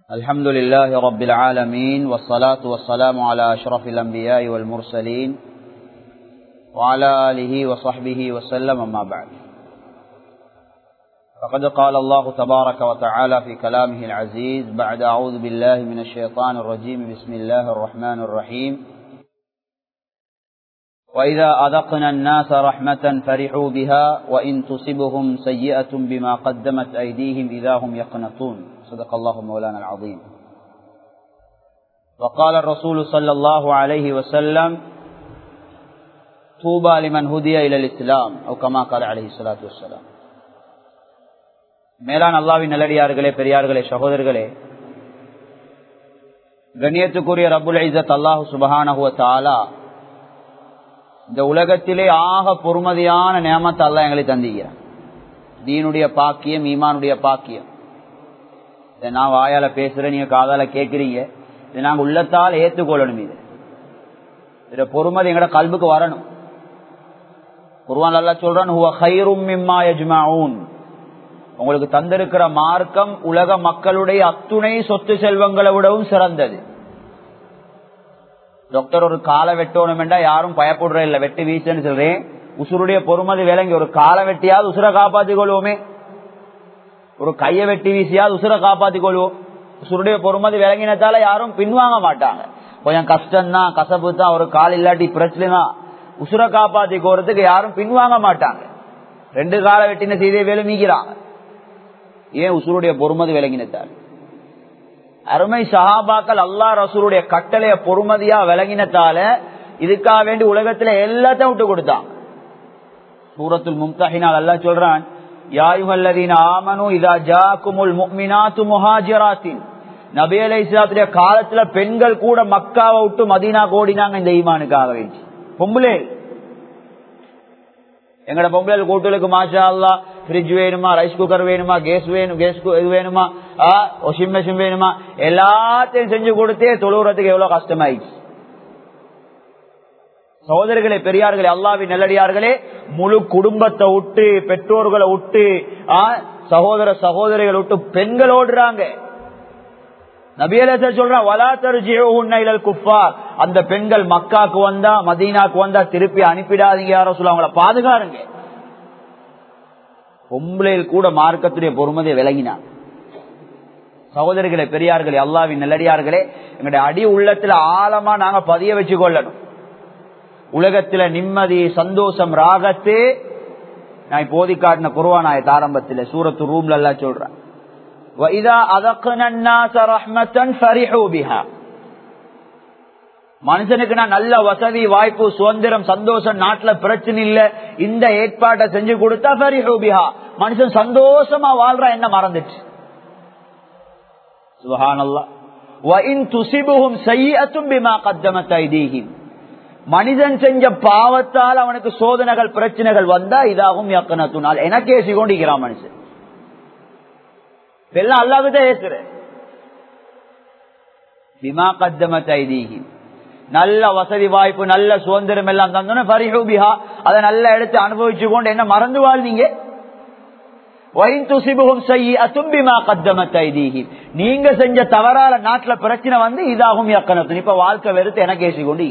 الحمد لله رب العالمين والصلاة والسلام على أشرف الأنبياء والمرسلين وعلى آله وصحبه وسلم أما بعد فقد قال الله تبارك وتعالى في كلامه العزيز بعد أعوذ بالله من الشيطان الرجيم بسم الله الرحمن الرحيم وإذا أذقنا الناس رحمة فرحوا بها وإن تصبهم سيئة بما قدمت أيديهم إذا هم يقنطون صدق الله مولانا العظيم وقال الرسول صلى الله عليه وسلم طوبى لمن هدي إلى الإسلام أو كما قال عليه الصلاة والسلام மேலான் அல்லாவின் நல்லடியார்களே பெரியார்களே சகோதரர்களே கண்ணியத்துக்குரிய ரபுல் ஐசத் அல்லாஹு சுபஹானஹுவ தாலா இந்த உலகத்திலே ஆக பொறுமதியான நேமத்தை அல்ல எங்களை தந்திக்கிறான் தீனுடைய பாக்கியம் ஈமானுடைய பாக்கியம் இதை நான் வாயால பேசுறேன் நீங்க காதால கேட்குறீங்க இதை நாங்க உள்ளத்தால் ஏற்றுக்கொள்ளணும் இது இதுல பொறுமதி எங்கட கல்புக்கு வரணும் குருவான் நல்லா சொல்றான் உங்களுக்கு தந்திருக்கிற மார்க்கம் உலக மக்களுடைய அத்துணை சொத்து செல்வங்களை விடவும் சிறந்தது டாக்டர் ஒரு காலை வெட்டணும் என்றா யாரும் பயப்படுற இல்ல வெட்டி வீசுன்னு சொல்றேன் உசுருடைய பொறுமதி விளங்கி ஒரு காலை வெட்டியாவது உசுரை காப்பாத்திக் கொள்வோமே ஒரு கையை வெட்டி வீசியாவது உசுரை காப்பாத்திக் கொள்வோம் உசுருடைய பொறுமதி விளங்கினதால யாரும் பின்வாங்க மாட்டாங்க கொஞ்சம் கஷ்டம் தான் கசப்பு தான் ஒரு கால் இல்லாட்டி பிரச்சனை தான் உசுரை காப்பாத்தி போறதுக்கு யாரும் பின்வாங்க மாட்டாங்க ரெண்டு காலை வெட்டின செய்தியை வேலை மீக்கிறாங்க ஏன் உசுருடைய பொறுமதி விளங்கினதால் அருமை சஹாபாக்கள் அல்லா ரசூருடைய கட்டளைய பொறுமதியா விளங்கினத்தால இதுக்காக வேண்டி உலகத்துல எல்லாத்தையும் விட்டு கொடுத்தான் சூரத்துல் மும்தஹினால் அல்லா சொல்றான் யாயுகல்லதீன் ஆமனு இதா ஜாக்குமுல் முக்மினாத்து முஹாஜராத்தின் நபி அலை இஸ்லாத்துடைய காலத்துல பெண்கள் கூட மக்காவை விட்டு மதீனா கோடினாங்க இந்த ஈமானுக்காக வேண்டி பொம்பளை எங்கட பொம்பளை கூட்டுகளுக்கு மாஷா அல்லா ஃப்ரிட்ஜ் வேணுமா ரைஸ் குக்கர் வேணுமா கேஸ் வேணும் கேஸ் இது வேணுமா வாஷிங் மிஷின் வேணுமா எல்லாத்தையும் செஞ்சு கொடுத்தே தொழுவுறதுக்கு எவ்வளவு கஷ்டமாயிடுச்சு சகோதரர்களே பெரியார்களே அல்லாவின் நல்லடியார்களே முழு குடும்பத்தை விட்டு பெற்றோர்களை விட்டு சகோதர சகோதரிகளை விட்டு பெண்கள் ஓடுறாங்க நபியல சொல்றான் குஃபார் அந்த பெண்கள் மக்காக்கு வந்தா மதீனாக்கு வந்தா திருப்பி அனுப்பிடாதீங்க யாரோ சொல்ல அவங்கள பாதுகாருங்க பொம்பளையில் கூட மார்க்கத்துடைய பொறுமதியை விளங்கினாங்க சகோதரிகளே பெரியார்களே அல்லாவின் நல்லடியார்களே எங்களுடைய அடி உள்ளத்துல ஆழமா நாங்க பதிய வச்சு கொள்ளணும் உலகத்துல நிம்மதி சந்தோஷம் ராகத்து நான் இப்போதி காட்டின குருவானாய தாரம்பத்துல சூரத்து ரூம்ல எல்லாம் சொல்றேன் மனுஷனுக்கு நான் நல்ல வசதி வாய்ப்பு சுதந்திரம் சந்தோஷம் நாட்டுல பிரச்சனை இல்ல இந்த ஏற்பாட்டை செஞ்சு கொடுத்தா ஃபரிஹூபிஹா மனுஷன் சந்தோஷமா வாழ்ற என்ன மறந்துச்சு சுபஹானல்லா மனிதன் செஞ்ச பாவத்தால் அவனுக்கு சோதனைகள் பிரச்சனைகள் வந்தா இதாகும் யக்கனத்துனால் எனக்கே சிகொண்டிக்கிறான் மனுஷன் எல்லாம் அல்லாவிட்ட ஏசுற பிமா கத்தம தைதீகி நல்ல வசதி வாய்ப்பு நல்ல சுதந்திரம் எல்லாம் தந்தோன்னு பரிஹூபிஹா அதை நல்ல எடுத்து அனுபவிச்சு கொண்டு என்ன மறந்து வாழ்ந்தீங்க நீங்க செஞ்ச தவறால நாட்டுல பிரச்சனை வந்து இதாகும் யக்கனத்து இப்ப வாழ்க்கை வெறுத்து எனக்கு ஏசி கொண்டு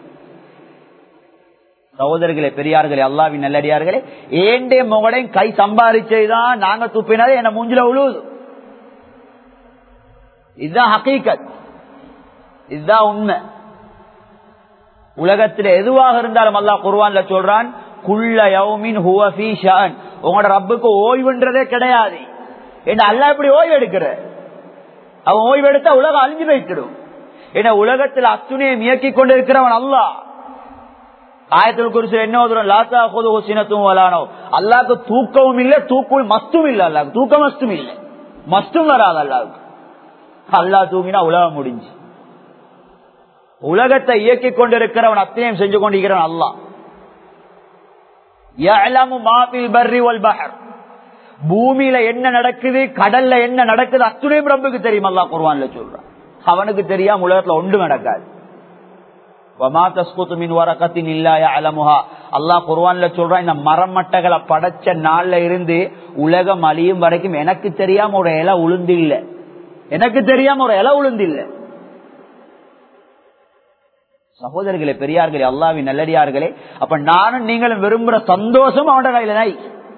சகோதரர்களே பெரியார்களே அல்லாவின் நல்லடியார்களே ஏண்டே முகடை கை சம்பாதிச்சதுதான் நாங்க துப்பினது என்ன மூஞ்சில உழுவுது இதுதான் ஹக்கீக்கத் இதுதான் உண்மை உலகத்தில் எதுவாக இருந்தாலும் அல்லா குர்வான்ல சொல்றான் குள்ள யவுமின் ஹுவஃபி ஷான் உங்களோட ரப்புக்கு ஓய்வுன்றதே கிடையாது என்ன அல்ல இப்படி ஓய்வு எடுக்கிற அவன் ஓய்வு எடுத்தா உலகம் அழிஞ்சு வைத்திடும் ஏன்னா உலகத்தில் அத்துணையை இயக்கி கொண்டு இருக்கிறவன் அல்லா ஆயத்தில் குறிச்சு என்ன ஓதுறோம் லாத்தா கொது சினத்தும் வலானோ அல்லாக்கு தூக்கமும் இல்ல தூக்கம் மஸ்தும் இல்ல அல்லாக்கு தூக்கம் மஸ்தும் இல்ல மஸ்தும் வராது அல்லாவுக்கு அல்லா தூங்கினா உலகம் முடிஞ்சு உலகத்தை இயக்கி கொண்டிருக்கிறவன் அத்தனையும் செஞ்சு கொண்டிருக்கிறவன் அல்லா பூமியில என்ன நடக்குது கடல்ல என்ன நடக்குது அத்துணையும் ரப்புக்கு தெரியும் அல்லா குர்வான்ல சொல்றான் அவனுக்கு தெரியாம உலகத்துல ஒன்று நடக்காது அல்லாஹ் குர்வான்ல சொல்றான் இந்த மரமட்டைகளை படைச்ச நாள்ல இருந்து உலகம் அழியும் வரைக்கும் எனக்கு தெரியாம ஒரு இலை உளுந்து இல்ல எனக்கு தெரியாம ஒரு இலை உளுந்து இல்ல சகோதரர்களே பெரியார்களே அல்லாவின் நல்லடியார்களே அப்ப நானும் நீங்களும் விரும்புற சந்தோஷம் அவனோட கையில நாய்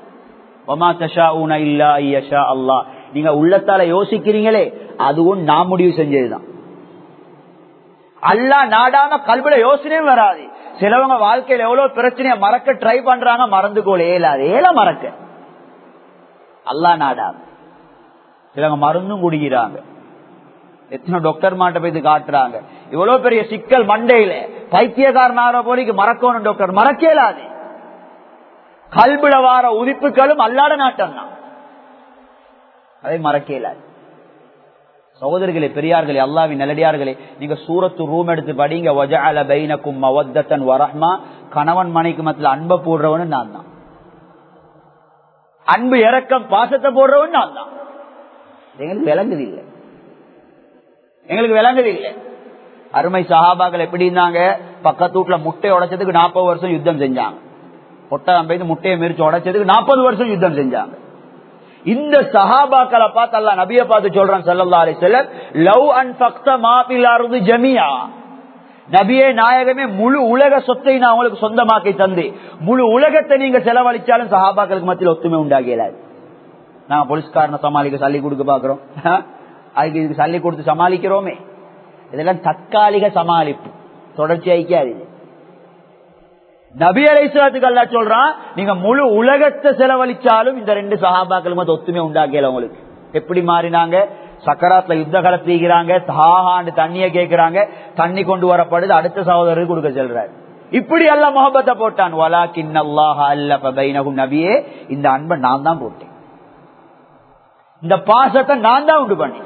அல்லா நீங்க உள்ளத்தால யோசிக்கிறீங்களே அதுவும் நான் முடிவு செஞ்சதுதான் அல்லா நாடாம கல்வில யோசனையும் வராது சிலவங்க வாழ்க்கையில எவ்வளவு பிரச்சனைய மறக்க ட்ரை பண்றாங்க மறந்துகோல ஏலாது ஏல மறக்க அல்லா நாடாம சிலவங்க மருந்தும் குடிக்கிறாங்க எத்தனை டாக்டர் மாட்ட போய் காட்டுறாங்க இவ்வளவு பெரிய சிக்கல் மண்டையில பைத்தியக்காரனார போலிக்கு மறக்கணும் டாக்டர் மறக்கலாது கல்விட வார உதிப்புகளும் அல்லாத நாட்டம் தான் அதை மறக்கலாது சகோதரர்களே பெரியார்களே அல்லாவின் நல்லடியார்களே நீங்க சூரத்து ரூம் எடுத்து படிங்க வஜால பைனக்கும் மவத்தன் வரஹ்மா கணவன் மனைக்கு மத்தியில் அன்பை போடுறவனு நான் தான் அன்பு இறக்கம் பாசத்தை போடுறவன் நான் தான் எங்களுக்கு விளங்குது இல்லை எங்களுக்கு விளங்குது இல்லை அருமை சஹாபாக்கள் எப்படி இருந்தாங்க பக்கத்து வீட்டுல முட்டையை உடைச்சதுக்கு நாற்பது வருஷம் யுத்தம் செஞ்சாங்க ஒட்டகம் போய் முட்டையை மெரிச்சு உடைச்சதுக்கு நாற்பது வருஷம் யுத்தம் செஞ்சாங்க இந்த சஹாபாக்களை பார்த்து அல்ல நபிய பார்த்து சொல்றான் சல்லா அலி செல்லம் லவ் அண்ட் பக்த மாபிலாருந்து ஜமியா நபியே நாயகமே முழு உலக சொத்தை நான் உங்களுக்கு சொந்தமாக்கி தந்து முழு உலகத்தை நீங்க செலவழிச்சாலும் சஹாபாக்களுக்கு மத்தியில் ஒத்துமை உண்டாகியலாது நாங்க போலீஸ்காரனை சமாளிக்க சல்லி கொடுக்க பாக்குறோம் அதுக்கு இதுக்கு சல்லி கொடுத்து சமாளிக்கிறோமே இதெல்லாம் தற்காலிக சமாளிப்பு தொடர்ச்சி ஐக்காது நபி அலைசலாத்துக்கு அல்லா சொல்றான் நீங்க முழு உலகத்தை செலவழிச்சாலும் இந்த ரெண்டு சகாபாக்கள் மத்த ஒத்துமை உண்டாக்கல உங்களுக்கு எப்படி மாறினாங்க சக்கராத்துல யுத்த கலப்பீங்கிறாங்க தாகாண்டு தண்ணிய கேட்கிறாங்க தண்ணி கொண்டு வரப்படுது அடுத்த சகோதரருக்கு கொடுக்க செல்றாரு இப்படி அல்ல முகபத்தை போட்டான் வலா கிண்ணல்லாஹ் அல்ல பைனகும் நபியே இந்த அன்பை நான் தான் போட்டேன் இந்த பாசத்தை நான் தான் உண்டு பண்ணினேன்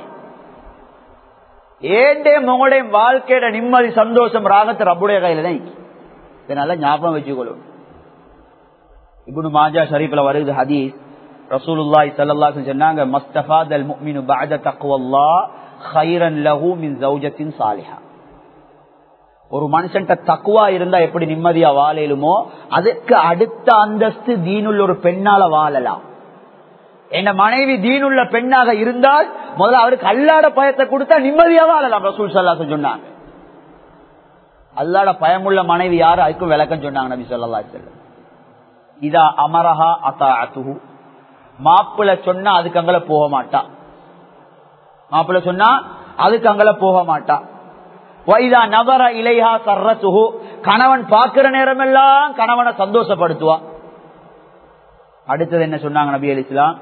ஏண்டே உங்களுடைய வாழ்க்கையோட நிம்மதி சந்தோஷம் ராகத்தை ரப்புடைய கையில தான் இதனால ஞாபகம் வச்சுக்கொள்ளும் இப்னு மாஜா ஷரீஃப்ல வருது ஹதீஸ் ரசூலுல்லாஹி ஸல்லல்லாஹு அலைஹி சொன்னாங்க மஸ்தஃபாதல் முஃமினு பஅத தக்வல்லாஹ் கைரன் லஹு மின் ஜௌஜத்தின் சாலிஹா ஒரு மனுஷன்ட்ட தக்குவா இருந்தா எப்படி நிம்மதியா வாழலுமோ அதுக்கு அடுத்த அந்தஸ்து தீனுள்ள ஒரு பெண்ணால வாழலாம் என்ன மனைவி தீனுள்ள பெண்ணாக இருந்தால் முதல்ல அவருக்கு அல்லாட பயத்தை கொடுத்தா நிம்மதியா வாழலாம் ரசூல் சல்லாசன் சொன்னாங்க அல்லாட பயமுள்ள மனைவி யாரு அதுக்கும் விளக்கம் சொன்னாங்க நபி சொல்லா செல்லம் இதா அமரஹா அத்தா அத்துஹு மாப்பிள்ள சொன்னா அதுக்கு அங்கல போக மாட்டா மாப்பிள்ள சொன்னா அதுக்கு அங்கல போக மாட்டா வைதா நவர இலைஹா சர்ரத்துஹு கணவன் பாக்குற நேரம் எல்லாம் கணவனை சந்தோஷப்படுத்துவா அடுத்தது என்ன சொன்னாங்க நபி அலி இஸ்லாம்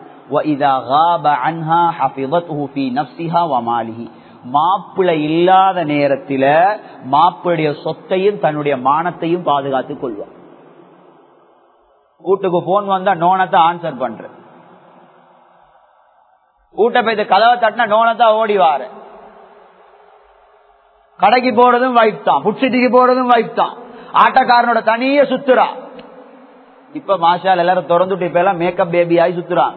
மாப்பிள்ளை இல்லாத நேரத்தில மாப்பிளுடைய சொத்தையும் தன்னுடைய மானத்தையும் பாதுகாத்துக் கொள்வார் வீட்டுக்கு போன் வந்தா நோனத்தை ஆன்சர் பண்ற வீட்டை போய் கதவை தட்டினா நோனத்தா ஓடிவாரு கடைக்கு போறதும் வைப் தான் புட்சிட்டிக்கு போறதும் வைப் தான் ஆட்டக்காரனோட தனிய சுத்துறா இப்ப மாஷால் எல்லாரும் திறந்துட்டு இப்ப எல்லாம் மேக்கப் பேபி ஆகி சுத்துறான்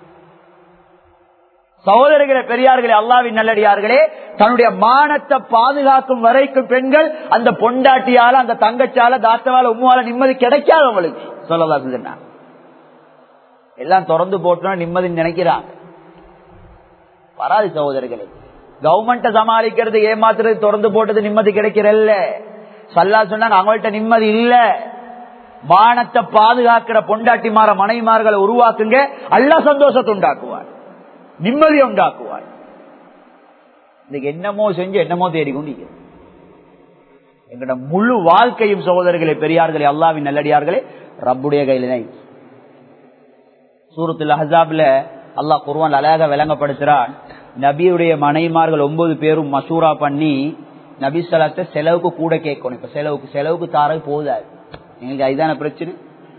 சகோதரர்களே பெரியார்களே அல்லாவின் நல்லடியார்களே தன்னுடைய மானத்தை பாதுகாக்கும் வரைக்கும் பெண்கள் அந்த பொண்டாட்டியால அந்த தங்கச்சால தாத்தவால உம்மால நிம்மதி கிடைக்காது அவங்களுக்கு சொல்லலாம் எல்லாம் திறந்து போட்டோம் நிம்மதி நினைக்கிறாங்க வராது சகோதரர்களே கவர்மெண்ட சமாளிக்கிறது ஏமாத்துறது திறந்து போட்டது நிம்மதி கிடைக்கிறல்ல சல்லா சொன்னாங்க அவங்கள்ட்ட நிம்மதி இல்ல மானத்தை பாதுகாக்கிற பொண்டாட்டிமார மனைவிமார்களை உருவாக்குங்க அல்ல சந்தோஷத்தை உண்டாக்குவார் நிம்மதியை உண்டாக்குவார் இன்னைக்கு என்னமோ செஞ்சு என்னமோ தேடிக்கொண்டு எங்கட முழு வாழ்க்கையும் சகோதரர்களே பெரியார்களே அல்லாவின் நல்லடியார்களே ரப்புடைய கையில தான் சூரத்துல ஹசாப்ல அல்லாஹ் குருவான் அழகாக விளங்கப்படுத்துறான் நபியுடைய மனைமார்கள் ஒன்பது பேரும் மசூரா பண்ணி நபி சலாத்த செலவுக்கு கூட கேட்கணும் இப்ப செலவுக்கு செலவுக்கு தாரது போதாது எங்களுக்கு அதுதான பிரச்சனை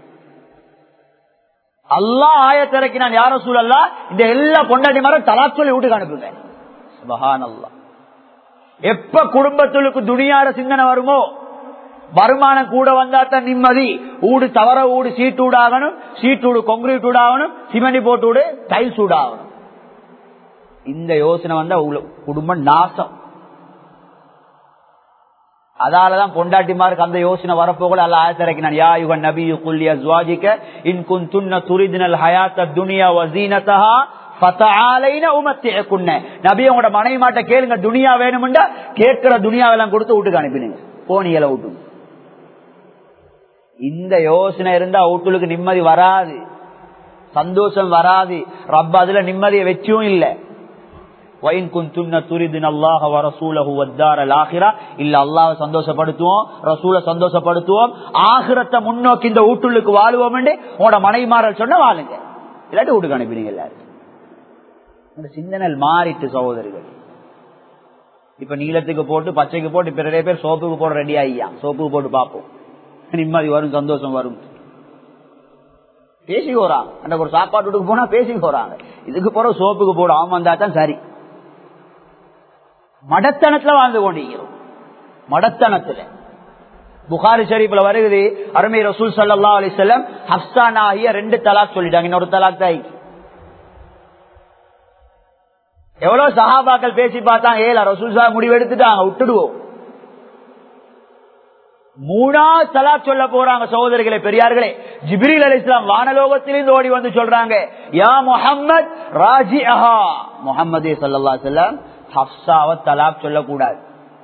அல்லா ஆயத்திறக்கினான் யாரும் சூழல்லா இந்த எல்லா பொண்டாட்டி மாதிரி தலா சொல்லி வீட்டுக்கு அனுப்புங்க சுபஹான் அல்லா எப்ப குடும்பத்துக்கு துணியார சிந்தனை வருமோ வருமானம் கூட வந்தா தான் நிம்மதி ஊடு தவற ஊடு சீட்டு ஊடாகணும் சீட்டு ஊடு கொங்கிரீட் ஊடாகணும் சிமெண்ட் போட்டு விடு டைல்ஸ் ஊடாகணும் இந்த யோசனை வந்தா குடும்பம் நாசம் அதாலதான் பொண்டாட்டிமாருக்கு அந்த யோசனை வரப்போகல அல்ல ஆயத்திறக்கினான் யா யுகன் நபி குல்லிய ஜுவாஜிக்க இன் குன் துன்ன துரிதினல் ஹயாத்த துனியா வசீனத்தஹா நபி உங்களோட மனைவி மாட்ட கேளுங்க துனியா வேணும்டா கேட்கிற துனியாவெல்லாம் கொடுத்து வீட்டுக்கு அனுப்பினுங்க போனியல விட்டு இந்த யோசனை இருந்தா வீட்டுக்கு நிம்மதி வராது சந்தோஷம் வராது ரப்ப அதுல நிம்மதியை வச்சும் இல்லை சந்தோஷப்படுத்துவோம் ரசூல சந்தோஷப்படுத்துவோம் ஆகிரத்தை முன்னோக்கி இந்த ஊட்டுள்ளுக்கு வாழுவோம் உங்களோட மனைவிமாரல் சொன்ன வாழுங்க இல்லாட்டி வீட்டுக்கு அனுப்பினீங்க எல்லாரும் சிந்தனல் மாறிட்டு சகோதரிகள் இப்ப நீளத்துக்கு போட்டு பச்சைக்கு போட்டு இப்ப நிறைய பேர் சோப்புக்கு போட ரெடி ஆகியா சோப்புக்கு போட்டு பார்ப்போம் நிம்மதி வரும் சந்தோஷம் வரும் பேசி போறாங்க அந்த ஒரு சாப்பாட்டுக்கு போனா பேசி போறாங்க இதுக்கு போற சோப்புக்கு போட அவன் வந்தா தான் சரி மடத்தனத்துல வாழ்ந்து கொண்டிருக்கிறோம் மடத்தனத்துல புகாரி ஷரீப்ல வருகிறது அருமை ரசூல் சல்லா அலிசல்லம் ஹப்சான் ஆகிய ரெண்டு தலாக் சொல்லிட்டாங்க இன்னொரு தலாக் தான் எவ்வளவு சஹாபாக்கள் பேசி பார்த்தாங்க ஏல ரசூல் சாஹ் முடிவு எடுத்துட்டாங்க விட்டுடுவோம் மூணாவது தலா சொல்ல போறாங்க சகோதரிகளே பெரியார்களே ஜிப்ரீல் அலி இஸ்லாம் வானலோகத்திலிருந்து ஓடி வந்து சொல்றாங்க யா முஹம்மத் ராஜி அஹா முகமது சல்லா செல்லம் ஹப்சாவை தலாக் சொல்லக்கூடாது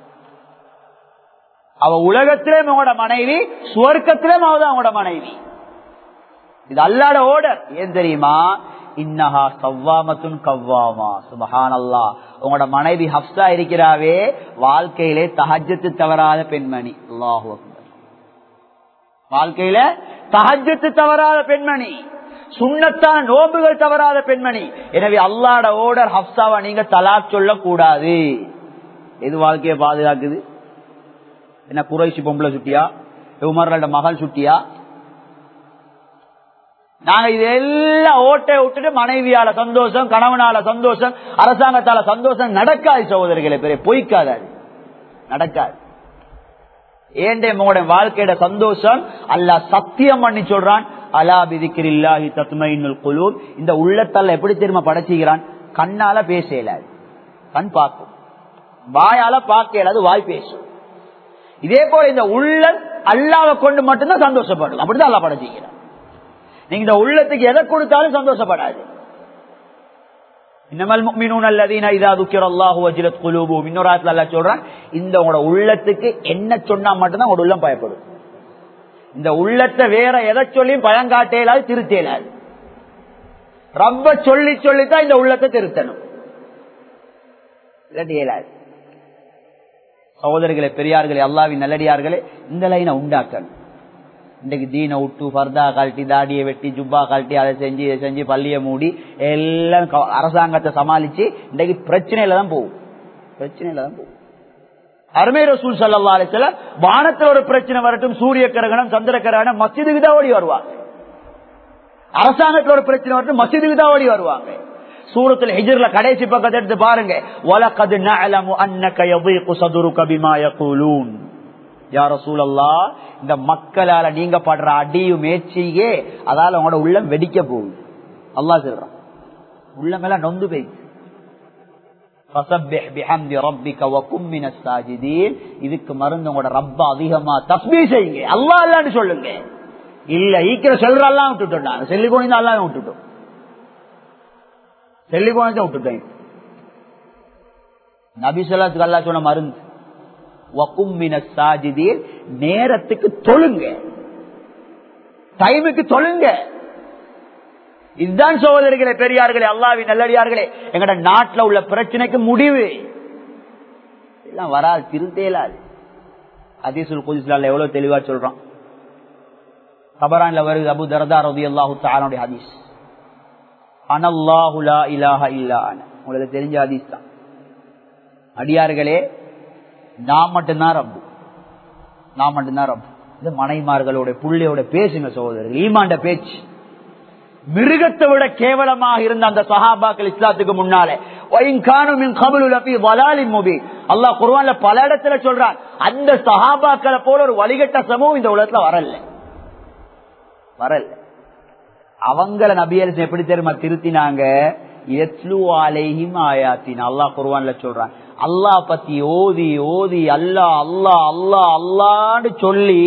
அவ உலகத்திலே அவங்களோட மனைவி சுவர்க்கத்திலே அவதான் அவங்களோட மனைவி இது அல்லாட ஓடர் ஏன் தெரியுமா இன்னஹா கவ்வாமத்துன் கவ்வாமா சுபஹான் அல்லா உங்களோட மனைவி ஹப்சா இருக்கிறாவே வாழ்க்கையிலே தஹஜத்து தவறாத பெண்மணி அல்லாஹு வாழ்க்கையில தஹஜத்து தவறாத பெண்மணி சுண்ணத்தான நோம்புகள் தவறாத பெண்மணி எனவே அல்லாட ஓடர் ஹப்சாவை நீங்க தலாக் சொல்ல கூடாது எது வாழ்க்கையை பாதுகாக்குது என்ன குறைசி பொம்பளை சுட்டியா உமரோட மகள் சுட்டியா நாங்க இது எல்லாம் ஓட்டை விட்டுட்டு மனைவியால சந்தோஷம் கணவனால சந்தோஷம் அரசாங்கத்தால சந்தோஷம் நடக்காது சகோதரிகளை பெரிய பொய்க்காது நடக்காது ஏண்டே உங்களோட வாழ்க்கையோட சந்தோஷம் அல்ல சத்தியம் பண்ணி சொல்றான் அலா பிதிக்கில்லாஹி தத்மைனுல் குலூர் இந்த உள்ளத்தால எப்படி தெரியுமா படைச்சுகிறான் கண்ணால பேச இயலாது கண் பார்க்கும் வாயால பார்க்க இயலாது வாய் பேசும் இதே போல இந்த உள்ள அல்லாவை கொண்டு மட்டும்தான் சந்தோஷப்படும் அப்படிதான் அல்லா படைச்சுக்கிறான் நீங்க இந்த உள்ளத்துக்கு எதை கொடுத்தாலும் சந்தோஷப்படாது இந்த உங்களோட உள்ளத்துக்கு என்ன சொன்னா மட்டும்தான் உங்களோட உள்ளம் பயப்படும் இந்த உள்ளத்தை வேற எதை சொல்லியும் பயங்காட்டேலாது திருத்தேலாது ரொம்ப சொல்லி சொல்லித்தான் இந்த உள்ளத்தை திருத்தணும் இயலாது சகோதரிகளே பெரியார்களே அல்லாவின் நல்லடியார்களே இந்த லைனை உண்டாக்கணும் இன்றைக்கு தீனை விட்டு ஃபர்தா கழட்டி தாடியை வெட்டி ஜுப்பா கழட்டி அதை செஞ்சு இதை செஞ்சு பள்ளியை மூடி எல்லாம் அரசாங்கத்தை சமாளிச்சு இன்றைக்கு பிரச்சனையில தான் போகும் பிரச்சனையில தான் போகும் அருமை ரசூல் சல்லா அலிசல்ல வானத்தில் ஒரு பிரச்சனை வரட்டும் சூரிய கிரகணம் சந்திர கிரகணம் மசிதுக்கு தான் ஓடி வருவாங்க அரசாங்கத்தில் ஒரு பிரச்சனை வரட்டும் மசிதுக்கு தான் ஓடி வருவாங்க சூரத்தில் ஹிஜர்ல கடைசி பக்கத்தை எடுத்து பாருங்க வலக்கது நஅலமு அன்னக யதீகு சதுருக பிமா யகூலூன் யார சூழல்லா இந்த மக்களால நீங்க படுற அடியும் மேய்ச்சியே அதால உங்களோட உள்ளம் வெடிக்க போகுது அல்லா சொல்றான் உள்ளம் எல்லாம் நொந்து போயிடுச்சு இதுக்கு மருந்து உங்களோட ரப்ப அதிகமா தஸ்மீ செய்யுங்க அல்லா இல்லான்னு சொல்லுங்க இல்ல ஈக்கிற செல்றெல்லாம் விட்டுட்டோம் செல்லி கோணி எல்லாம் விட்டுட்டோம் செல்லி கோணத்தை விட்டுட்டேன் நபிசல்லாத்துக்கு அல்லா சொன்ன மருந்து நேரத்துக்கு தொழுங்க டைமுக்கு தொழுங்க இதுதான் சகோதரிகளே பெரியார்களே அல்லாவின் நல்லடியார்களே எங்கட நாட்டில் உள்ள பிரச்சனைக்கு முடிவு எல்லாம் வராது திருத்தேலாது அதீசுல் குதிஸ்லால எவ்வளவு தெளிவா சொல்றான் கபரான்ல வருது அபு தரதா ரவி அல்லாஹு தாலுடைய ஹதீஸ் அனல்லாஹுலா இலாஹ இல்லா உங்களுக்கு தெரிஞ்ச ஹதீஸ் தான் அடியார்களே நான் மட்டும்தான் ரப்பு நான் மட்டும்தான் ரப்பு இந்த மனைமார்களோட புள்ளையோட பேசுங்க சகோதரர்கள் ஈமாண்ட பேச்சு மிருகத்தை விட கேவலமாக இருந்த அந்த சஹாபாக்கள் இஸ்லாத்துக்கு முன்னாலே அல்லா குர்வான்ல பல இடத்துல சொல்றான் அந்த சஹாபாக்களை போல ஒரு வழிகட்ட சமூகம் இந்த உலகத்துல வரல வரல அவங்கள நபியரசு எப்படி தெரியுமா திருத்தினாங்க எத்லு ஆலேஹிம் ஆயாத்தின் அல்லா குர்வான்ல சொல்றான் அல்லா பத்தி ஓதி ஓதி அல்லா அல்லா அல்லா அல்லான்னு சொல்லி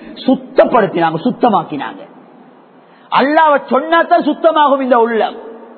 சுத்தப்படுத்தினாங்க சுத்தமாக்கினாங்க அல்லாவ சொன்னாதான் சுத்தமாகும் இந்த உள்ளம்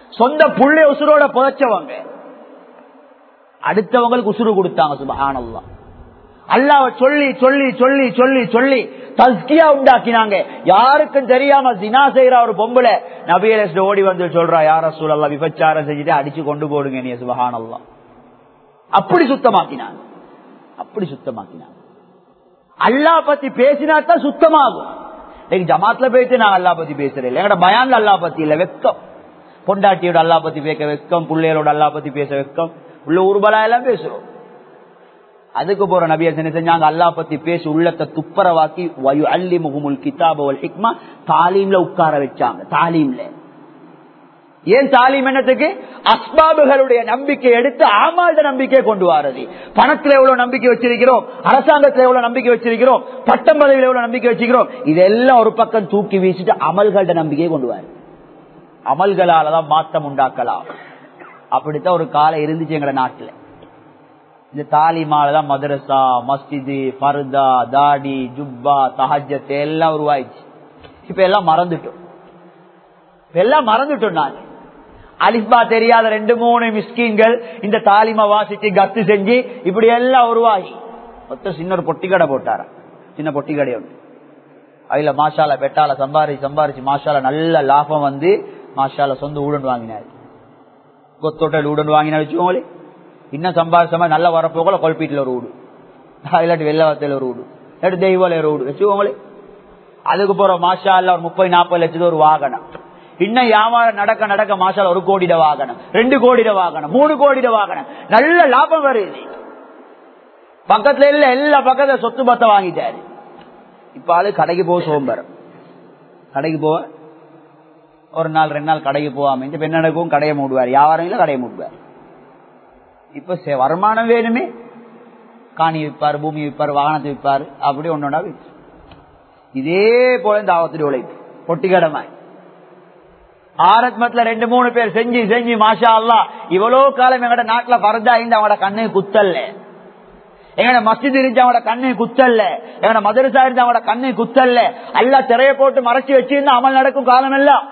சொந்த புள்ளை உசுரோட புதைச்சவங்க அடுத்தவங்களுக்கு உசுறு கொடுத்தாங்க சுபஹானல்லா அல்லாஹ் சொல்லி சொல்லி சொல்லி சொல்லி சொல்லி தஸ்கியா உண்டாக்கினாங்க யாருக்கும் தெரியாம தினா செய்யற ஒரு பொம்பளை நபியரசு ஓடி வந்து சொல்றா யார சூழல்லா விபச்சாரம் செஞ்சுட்டு அடிச்சு கொண்டு போடுங்க நீ சுபஹானல்லா அப்படி சுத்தமாக்கினாங்க அப்படி சுத்தமாக்கினாங்க அல்லா பத்தி பேசினா தான் சுத்தமாகும் இன்னைக்கு ஜமாத்ல போயிட்டு நான் அல்லா பத்தி பேசுறேன் எங்கட பயான்ல அல்லா பத்தி இல்ல வெக்கம் பொண்டாட்டியோட அல்லா பத்தி பேச வெக்கம் பிள்ளைகளோட அல்லா பத்தி பேச வெக்கம் உள்ள ஊர்பலா எல்லாம் பேசுறோம் அதுக்கு போற நபிய செஞ்சாங்க அல்லா பத்தி பேசி உள்ளத்தை துப்பரவாக்கி வயு அல்லி முகமுல் கிதாபு ஹிக்மா தாலீம்ல உட்கார வச்சாங்க தாலீம்ல ஏன் தாலீம் என்னத்துக்கு அஸ்பாபுகளுடைய நம்பிக்கை எடுத்து ஆமாத நம்பிக்கை கொண்டு வாரது பணத்துல எவ்வளவு நம்பிக்கை வச்சிருக்கிறோம் அரசாங்கத்துல எவ்வளவு நம்பிக்கை வச்சிருக்கிறோம் பட்டம் பதவியில எவ்வளவு நம்பிக்கை வச்சிருக்கிறோம் இதெல்லாம் ஒரு பக்கம் தூக்கி வீசிட்டு அமல்கள நம்பிக்கையை கொண்டு வாரு அமல்களாலதான் மாற்றம் உண்டாக்கலாம் அப்படித்தான் ஒரு காலம் இருந்துச்சு எங்க நாட்டுல இந்த தாலிமாலதான் மதரசா மஸ்ஜிது பர்தா தாடி ஜுப்பா தஹஜத் எல்லாம் உருவாயிடுச்சு இப்ப எல்லாம் மறந்துட்டோம் எல்லாம் மறந்துட்டோம் நான் அலிஸ்பா தெரியாத ரெண்டு மூணு மிஸ்கீன்கள் இந்த தாலிமா வாசிச்சு கத்து செஞ்சு இப்படி எல்லாம் உருவாகி மொத்தம் சின்ன ஒரு பொட்டி கடை போட்டாரா சின்ன பொட்டி கடை ஒன்று அதுல மாஷால பெட்டால சம்பாரிச்சு சம்பாரிச்சு மாஷால நல்ல லாபம் வந்து மாஷால சொந்த ஊடன் வாங்கினாரு கொத்தோட்டல் ஊடன் வாங்கினா வச்சுக்கோங்களே இன்னும் சம்பாரிச்சமா நல்ல வரப்போகல கொல்பீட்டில் ஒரு வீடு இல்லாட்டி வெள்ளவத்தில் ஒரு வீடு இல்லாட்டி தெய்வால ஒரு வீடு வச்சுக்கோங்களே அதுக்கு போற மாஷால ஒரு முப்பது நாற்பது லட்சத்து ஒரு வாகனம் இன்னும் வியாபாரம் நடக்க நடக்க மாசால ஒரு கோடிட வாகனம் ரெண்டு கோடிட வாகனம் மூணு கோடிட வாகனம் நல்ல லாபம் வருது பக்கத்துல இல்ல எல்லா பக்கத்துல சொத்து பத்த வாங்கிட்டாரு இப்ப ஆளு கடைக்கு போக சோம்பரம் கடைக்கு போவ ஒரு நாள் ரெண்டு நாள் கடைக்கு போவாம இந்த பெண்ணடக்கும் கடையை மூடுவார் வியாபாரம் இல்ல கடையை மூடுவார் இப்ப வருமானம் வேணுமே காணி விற்பாரு பூமி விற்பாரு வாகனத்தை விற்பாரு அப்படி ஒன்னொன்னா விற்று இதே போல இந்த ஆபத்துடைய உழைப்பு பொட்டிக்கடமாய் ஆரத்மத்துல ரெண்டு மூணு பேர் செஞ்சு செஞ்சு மாஷா அல்லா இவ்வளவு காலம் எங்கட நாட்டுல பறந்தா இருந்து அவங்களோட கண்ணு குத்தல்ல எங்கட மஸ்ஜித் இருந்து அவங்களோட கண்ணு குத்தல்ல எங்கட மதரசா இருந்து அவங்களோட கண்ணு குத்தல்ல அல்ல திரைய போட்டு மறைச்சு வச்சிருந்தா அமல் நடக்கும் காலம் எல்லாம்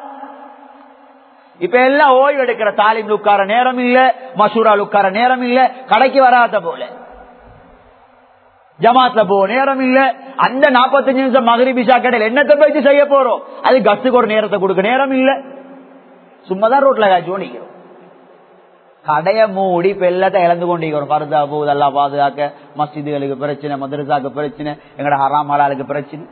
இப்ப எல்லாம் ஓய்வு எடுக்கிற தாலிம் உட்கார நேரம் இல்ல மசூரால் உட்கார நேரம் இல்ல கடைக்கு வராத போல ஜமாத்ல போ நேரம் இல்ல அந்த நாற்பத்தஞ்சு நிமிஷம் மகரிபிஷா கடையில் என்னத்தை போயிட்டு செய்ய போறோம் அது கத்துக்கு ஒரு நேரத்தை கொடுக்க நேரம் இல்ல சும்மாதான் ரோட்ல காய்ச்சி நிக்கிறோம் கடைய மூடி இப்ப எல்லாத்தையும் இழந்து கொண்டிருக்கிறோம் பருதா போதெல்லாம் பாதுகாக்க மஸ்ஜிதுகளுக்கு பிரச்சனை மதரசாக்கு பிரச்சனை எங்கட ஹராம் ஹலாலுக்கு பிரச்சனை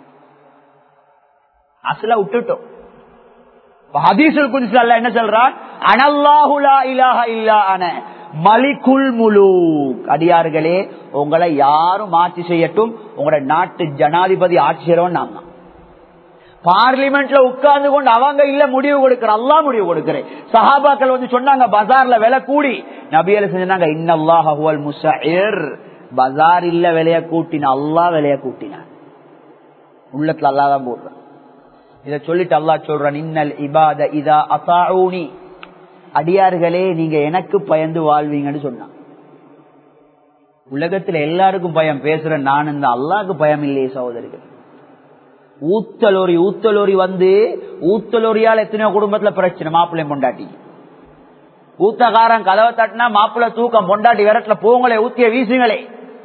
அசல விட்டுட்டோம் ஹதீசுல் குதிசு அல்ல என்ன சொல்றான் அனல்லாஹுலா இலாஹ இல்லா அன மலிகுல் முழு அடியார்களே உங்களை யாரும் ஆட்சி செய்யட்டும் உங்களோட நாட்டு ஜனாதிபதி ஆட்சி செய்யறவன் நான் தான் பார்லிமெண்ட்ல உட்கார்ந்து கொண்டு அவங்க இல்ல முடிவு கொடுக்கிற அல்லா முடிவு கொடுக்கிறேன் சஹாபாக்கள் வந்து சொன்னாங்க பஜார்ல விலை கூடி நபியல செஞ்சாங்க இன்னல்லாஹுவல் முசைர் பஜார் இல்ல விலைய கூட்டின அல்லா விலைய கூட்டினான் உள்ளத்துல அல்லாதான் போடுறான் இத சொல்லிட்டு அல்லா சொல்றான் இன்னல் இபாத இதா அசாஊனி அடியார்களே நீங்க எனக்கு பயந்து வாழ்வீங்கன்னு சொன்னான் உலகத்துல எல்லாருக்கும் பயம் பேசுற நான் இந்த அல்லாவுக்கு பயம் இல்லையே சகோதரிகள் ஊத்தலோரி ஊத்தலோரி வந்து ஊத்தலோரியால் எத்தனையோ குடும்பத்துல பிரச்சனை மாப்பிள்ளை பொண்டாட்டி ஊத்தகாரன் கதவை தட்டினா மாப்பிள்ள தூக்கம் பொண்டாட்டி விரட்டுல போங்களே ஊத்திய வீசுங்களே